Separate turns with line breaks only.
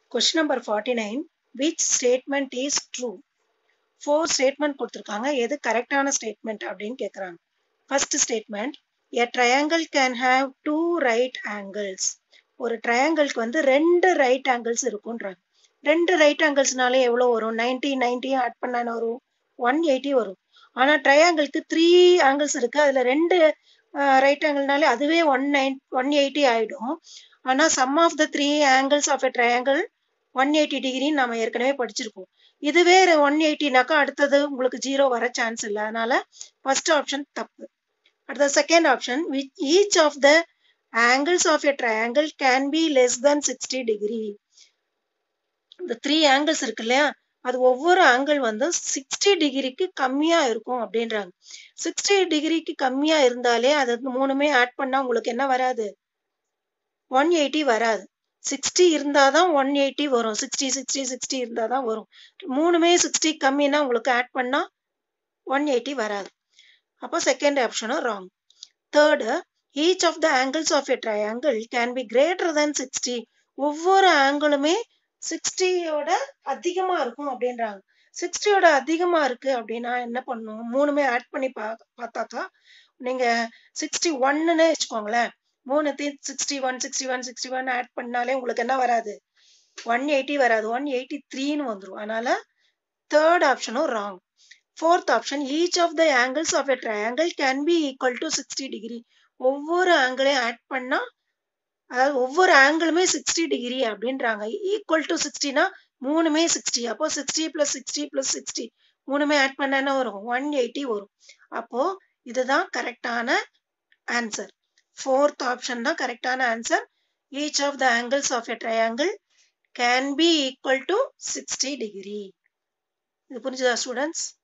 Question number 49. Which statement is true? Four statement கொடுத்துருக்காங்க எது கரெக்டான ஸ்டேட்மெண்ட் அப்படின்னு கேட்குறாங்க first statement a triangle can have two right angles ஒரு ட்ரையாங்கிள்க்கு வந்து ரெண்டு ரைட் ஆங்கிள்ஸ் இருக்குன்றாங்க ரெண்டு ரைட் ஆங்கிள்ஸ்னாலே எவ்வளோ வரும் நைன்டி நைன்ட்டியும் ஆட் பண்ணான வரும் ஒன் எயிட்டி வரும் ஆனால் ட்ரையாங்கிள்க்கு த்ரீ ஆங்கிள்ஸ் இருக்கு அதில் ரெண்டு ரைட் ஆங்கிள்னாலே அதுவே ஒன் நைன் ஒன் எயிட்டி ஆகிடும் ஆனால் sum of the three angles of a triangle one eighty டிகிரின்னு நம்ம ஏற்கனவே படிச்சிருக்கோம் இதுவே ஒன் எயிட்டினாக்கா அடுத்தது உங்களுக்கு ஜீரோ வர சான்ஸ் இல்லை அதனால ஃபர்ஸ்ட் ஆப்ஷன் தப்பு அடுத்த second option which each of the angles of a triangle can be less than sixty degree இந்த த்ரீ ஆங்கிள்ஸ் இருக்கு இல்லையா அது ஒவ்வொரு ஆங்கிள் வந்து சிக்ஸ்டி டிகிரிக்கு கம்மியா இருக்கும் அப்படின்றாங்க சிக்ஸ்டி டிகிரிக்கு கம்மியா இருந்தாலே அது மூணுமே ஆட் பண்ணா உங்களுக்கு என்ன வராது ஒன் எயிட்டி வராது சிக்ஸ்டி இருந்தாதான் ஒன் எயிட்டி வரும் சிக்ஸ்டி சிக்ஸ்டி சிக்ஸ்டி இருந்தால் தான் வரும் மூணுமே சிக்ஸ்டி கம்மினா உங்களுக்கு ஆட் பண்ணால் ஒன் எயிட்டி வராது அப்போ செகண்ட் ஆப்ஷனும் wrong third each of the angles of a triangle can be greater than sixty ஒவ்வொரு ஆங்கிளுமே சிக்ஸ்டியோட அதிகமாக இருக்கும் அப்படின்றாங்க சிக்ஸ்டியோட அதிகமாக இருக்கு அப்படின்னா என்ன பண்ணும் மூணுமே ஆட் பண்ணி பா பார்த்தாக்கா நீங்கள் சிக்ஸ்டி ஒன்னுன்னு வச்சுக்கோங்களேன் மூணுத்தையும் sixty one sixty one sixty one add பண்ணாலே உங்களுக்கு என்ன வராது ஒன் எயிட்டி வராது ஒன் எயிட்டி த்ரீன்னு வந்துடும் அதனால தேர்ட் ஆப்ஷனும் wrong fourth option each of the angles of a triangle can be equal to sixty degree ஒவ்வொரு ஆங்கிளையும் ஆட் பண்ணா அதாவது ஒவ்வொரு ஆங்கிளுமே சிக்ஸ்டி டிகிரி அப்படின்றாங்க ஈக்குவல் டு சிக்ஸ்டினா மூணுமே சிக்ஸ்டி அப்போ sixty plus sixty plus sixty மூணுமே ஆட் பண்ண என்ன வரும் ஒன் எயிட்டி வரும் அப்போ இதுதான் கரெக்டான ஆன்சர் fourth option தான் கரெக்டான answer each of the angles of a triangle can be equal to 60 degree இது புரிஞ்சுதா ஸ்டூடெண்ட்ஸ்